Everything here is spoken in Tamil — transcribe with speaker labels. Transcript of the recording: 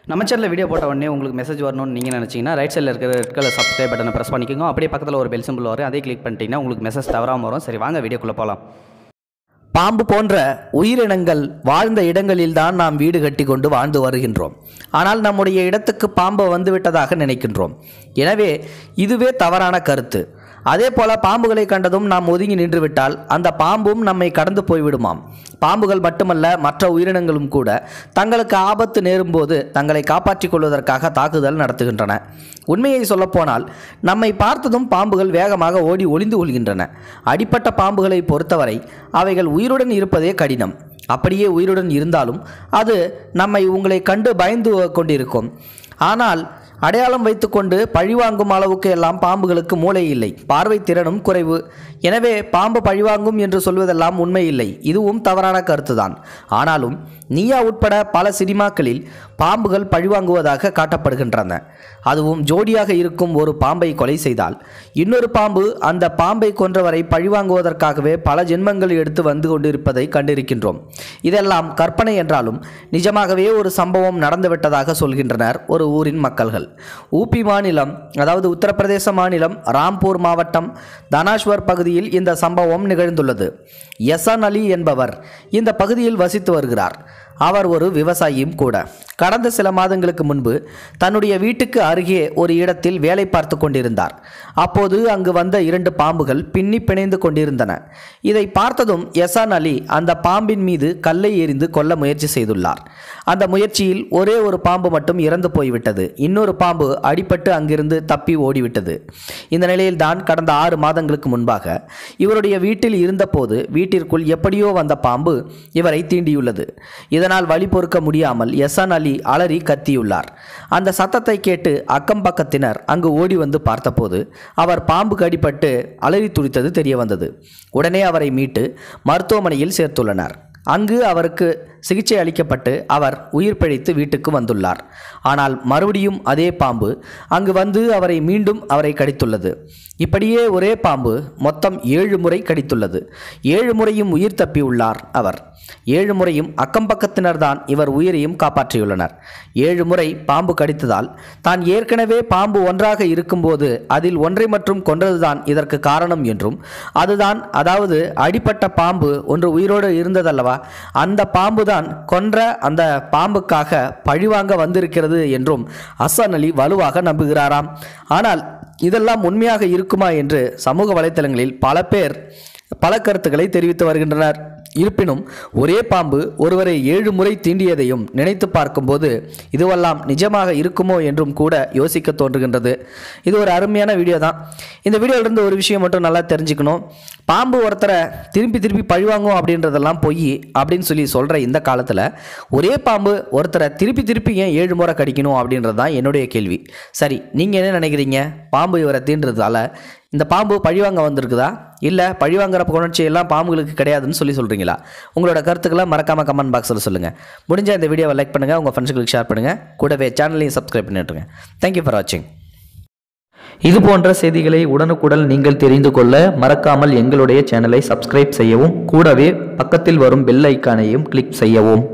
Speaker 1: நம்ம சேனலில் வீடியோ போட்ட உடனே உங்களுக்கு மெசேஜ் வரணும்னு நீங்கள் நினச்சிங்கன்னா ரைட் சைடில் இருக்கிற ரெட் கலர் சப்ஸ்கிரைப் பட்டனை ப்ரெஸ் பண்ணிக்கோங்க அப்படியே பக்கத்தில் ஒரு பெல் சிம்பிள் வரும் அதே கிளிக் பண்ணிட்டீங்கன்னா உங்களுக்கு மெசேஜ் தவறாமல் வரும் சரி வாங்க வீடியோக்குள்ளே போகலாம்
Speaker 2: பாம்பு போன்ற உயிரினங்கள் வாழ்ந்த இடங்களில்தான் நாம் வீடு கட்டி கொண்டு வாழ்ந்து வருகின்றோம் ஆனால் நம்முடைய இடத்துக்கு பாம்பு வந்துவிட்டதாக நினைக்கின்றோம் எனவே இதுவே தவறான கருத்து அதே போல பாம்புகளை கண்டதும் நாம் ஒதுங்கி நின்றுவிட்டால் அந்த பாம்பும் நம்மை கடந்து போய்விடுமாம் பாம்புகள் மட்டுமல்ல மற்ற உயிரினங்களும் கூட தங்களுக்கு ஆபத்து நேரும்போது தங்களை காப்பாற்றிக் கொள்வதற்காக தாக்குதல் நடத்துகின்றன உண்மையை சொல்லப்போனால் நம்மை பார்த்ததும் பாம்புகள் வேகமாக ஓடி ஒளிந்து கொள்கின்றன அடிப்பட்ட பாம்புகளை பொறுத்தவரை அவைகள் உயிருடன் இருப்பதே கடினம் அப்படியே உயிருடன் இருந்தாலும் அது நம்மை உங்களை கண்டு பயந்து கொண்டிருக்கும் ஆனால் அடையாளம் வைத்துக்கொண்டு பழிவாங்கும் அளவுக்கு எல்லாம் பாம்புகளுக்கு மூளை இல்லை பார்வை திறனும் குறைவு எனவே பாம்பு பழிவாங்கும் என்று சொல்வதெல்லாம் உண்மை இல்லை இதுவும் தவறான கருத்துதான் ஆனாலும் நீயா உட்பட பல சினிமாக்களில் பாம்புகள் பழிவாங்குவதாக காட்டப்படுகின்றன அதுவும் ஜோடியாக இருக்கும் ஒரு பாம்பை கொலை செய்தால் இன்னொரு பாம்பு அந்த பாம்பை கொன்றவரை பழிவாங்குவதற்காகவே பல ஜென்மங்கள் எடுத்து வந்து கொண்டிருப்பதை கண்டிருக்கின்றோம் இதெல்லாம் கற்பனை என்றாலும் நிஜமாகவே ஒரு சம்பவம் நடந்துவிட்டதாக சொல்கின்றனர் ஒரு ஊரின் மக்கள்கள் ஊபி மாநிலம் அதாவது உத்தரப்பிரதேச மாநிலம் ராம்பூர் மாவட்டம் தனாஷ்வர் பகுதியில் இந்த சம்பவம் நிகழ்ந்துள்ளது யசன் அலி என்பவர் இந்த பகுதியில் வசித்து வருகிறார் அவர் ஒரு விவசாயியும் கூட கடந்த சில மாதங்களுக்கு முன்பு தன்னுடைய வீட்டுக்கு அருகே ஒரு இடத்தில் வேலை பார்த்து கொண்டிருந்தார் அப்போது அங்கு வந்த இரண்டு பாம்புகள் பின்னி பிணைந்து கொண்டிருந்தன இதை பார்த்ததும் யசான் அலி அந்த பாம்பின் மீது கல்லை எறிந்து கொல்ல முயற்சி செய்துள்ளார் அந்த முயற்சியில் ஒரே ஒரு பாம்பு மட்டும் இறந்து போய்விட்டது இன்னொரு பாம்பு அடிபட்டு அங்கிருந்து தப்பி ஓடிவிட்டது இந்த நிலையில்தான் கடந்த ஆறு மாதங்களுக்கு முன்பாக இவருடைய வீட்டில் இருந்தபோது வீட்டிற்குள் எப்படியோ வந்த பாம்பு இவரை தீண்டியுள்ளது இதனால் வழி பொறுக்க முடியாமல் எஸ்ஆன் அலி அலறி கத்தியுள்ளார் அந்த சத்தத்தை கேட்டு அக்கம் பக்கத்தினர் அங்கு ஓடி வந்து பார்த்தபோது அவர் பாம்பு கடிப்பட்டு அலறி துடித்தது தெரிய வந்தது உடனே அவரை மீட்டு மருத்துவமனையில் சேர்த்துள்ளனர் அங்கு அவருக்கு சிகிச்சை அளிக்கப்பட்டு அவர் உயிர் பிழைத்து வீட்டுக்கு வந்துள்ளார் ஆனால் மறுபடியும் அதே பாம்பு அங்கு வந்து அவரை மீண்டும் அவரை கடித்துள்ளது இப்படியே ஒரே பாம்பு மொத்தம் ஏழு முறை கடித்துள்ளது ஏழு முறையும் உயிர் தப்பியுள்ளார் அவர் ஏழு முறையும் அக்கம் பக்கத்தினர் தான் இவர் உயிரையும் காப்பாற்றியுள்ளனர் ஏழு முறை பாம்பு கடித்ததால் தான் ஏற்கனவே பாம்பு ஒன்றாக இருக்கும்போது அதில் ஒன்றை மற்றும் கொன்றதுதான் இதற்கு காரணம் என்றும் அதுதான் அதாவது அடிப்பட்ட பாம்பு ஒன்று உயிரோடு இருந்ததல்லவா அந்த பாம்பு தான் கொன்ற அந்த பாம்புக்காக பழிவாங்க வந்திருக்கிறது என்றும் அஸ்ஸான் அலி வலுவாக நம்புகிறாராம் ஆனால் இதெல்லாம் உண்மையாக இருக்குமா என்று சமூக வலைத்தளங்களில் பல பேர் பல கருத்துக்களை தெரிவித்து வருகின்றனர் இருப்பினும் ஒரே பாம்பு ஒருவரை ஏழு முறை தீண்டியதையும் நினைத்து பார்க்கும்போது இதுவெல்லாம் நிஜமாக இருக்குமோ என்றும் கூட யோசிக்க தோன்றுகின்றது இது ஒரு அருமையான வீடியோ தான் இந்த வீடியோவிலிருந்து ஒரு விஷயம் மட்டும் நல்லா தெரிஞ்சுக்கணும் பாம்பு ஒருத்தரை திருப்பி திருப்பி பழிவாங்கும் அப்படின்றதெல்லாம் பொய் அப்படின்னு சொல்லி சொல்கிற இந்த காலத்தில் ஒரே பாம்பு ஒருத்தரை திருப்பி திருப்பி ஏன் ஏழு முறை கடிக்கணும் அப்படின்றது தான் என்னுடைய கேள்வி சரி நீங்கள் என்ன நினைக்கிறீங்க பாம்பு இவரை தீண்டுறதால இந்த பாம்பு பழிவாங்க வந்திருக்குதா இல்லை பழிவாங்கிற உணர்ச்சி எல்லாம் பாம்புகளுக்கு கிடையாதுன்னு சொல்லி சொல்கிறீங்களா உங்களோட கருத்துக்களை மறக்காமல் கமெண்ட் பாக்ஸில் சொல்லுங்கள் முடிஞ்ச இந்த வீடியோவை லைக் பண்ணுங்கள் உங்கள் ஃப்ரெண்ட்ஸுகளுக்கு ஷேர் பண்ணுங்கள் கூடவே சேனலையும் சப்ஸ்கிரைப் பண்ணிட்டுருங்க தேங்க்யூ ஃபார் வாட்சிங்
Speaker 3: இது போன்ற செய்திகளை உடனுக்குடன் நீங்கள் தெரிந்து கொள்ள மறக்காமல் எங்களுடைய சேனலை சப்ஸ்கிரைப் செய்யவும் கூடவே பக்கத்தில் வரும் பெல் ஐக்கானையும் கிளிக் செய்யவும்